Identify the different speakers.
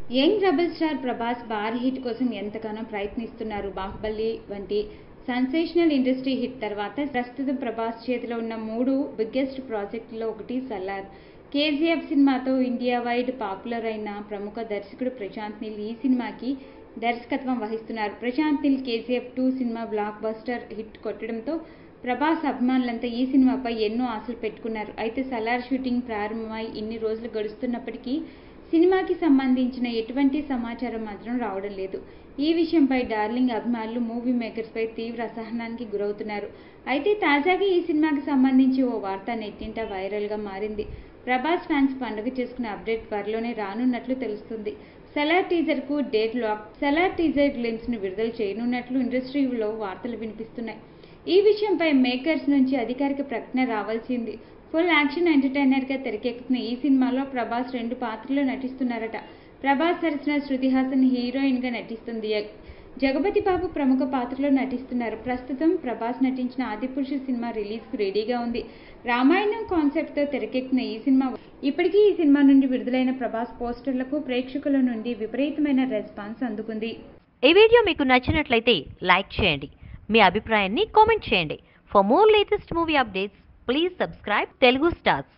Speaker 1: young rebel star Prabhas భారీ hit కోసం ఎంతగానో ప్రయత్నిస్తున్నారు బాహుబలి వంటి సెన్సేషనల్ ఇండస్ట్రీ హిట్ తర్వాత ప్రస్తుతం ప్రభాస్ చేతిలో ఉన్న మూడు బిగ్గెస్ట్ ప్రాజెక్టులో ఒకటి సలార్ కేజీఎఫ్ సినిమాతో ఇండియా వైడ్ పాపులర్ అయిన ప్రముఖ దర్శకుడు ప్రశాంత్ నీల్ ఈ సినిమాకి దర్శకత్వం వహిస్తున్నారు ప్రశాంత్ నీల్ కేజీఎఫ్ టూ సినిమా బ్లాక్ బస్టర్ హిట్ కొట్టడంతో ప్రభాస్ అభిమానులంతా ఈ సినిమాపై ఎన్నో ఆశలు పెట్టుకున్నారు అయితే సలార్ షూటింగ్ ప్రారంభమై ఇన్ని రోజులు గడుస్తున్నప్పటికీ సినిమాకి సంబంధించిన ఎటువంటి సమాచారం మాత్రం రావడం లేదు ఈ విషయంపై డార్లింగ్ అభిమానులు మూవీ మేకర్స్పై తీవ్ర అసహనానికి గురవుతున్నారు అయితే తాజాగా ఈ సినిమాకి సంబంధించి ఓ వార్త నెట్టింట వైరల్గా మారింది ప్రభాస్ ఫ్యాన్స్ పండుగ చేసుకునే అప్డేట్ త్వరలోనే రానున్నట్లు తెలుస్తుంది సెలార్ టీజర్ కు date lock Salaar teaser glimpse ను విడుదల చేయనున్నట్లు ఇండస్ట్రీలో వార్తలు వినిపిస్తున్నాయి ఈ విషయంపై మేకర్స్ నుంచి అధికారిక ప్రకటన రావాల్సింది ఫుల్ యాక్షన్ ఎంటర్టైనర్ గా తెరకెక్కుతున్న ఈ సినిమాలో ప్రభాస్ రెండు పాత్రలు నటిస్తున్నారట ప్రభాస్ సరసన శృతి హాసన్ హీరోయిన్ గా నటిస్తుంది జగపతి బాబు ప్రముఖ పాత్రలో నటిస్తున్నారు ప్రస్తుతం ప్రభాస్ నటించిన ఆదిపురుషు సినిమా రిలీజ్ కు రెడీగా ఉంది రామాయణం కాన్సెప్ట్ తో తెరకెక్కిన ఈ సినిమా ఇప్పటికీ ఈ సినిమా నుండి విడుదలైన ప్రభాస్ పోస్టర్లకు ప్రేక్షకుల నుండి విపరీతమైన రెస్పాన్స్ అందుకుంది
Speaker 2: ఈ వీడియో మీకు నచ్చినట్లయితే లైక్ చేయండి మీ అభిప్రాయాన్ని కామెంట్ చేయండి for more latest movie updates please subscribe Telugu stars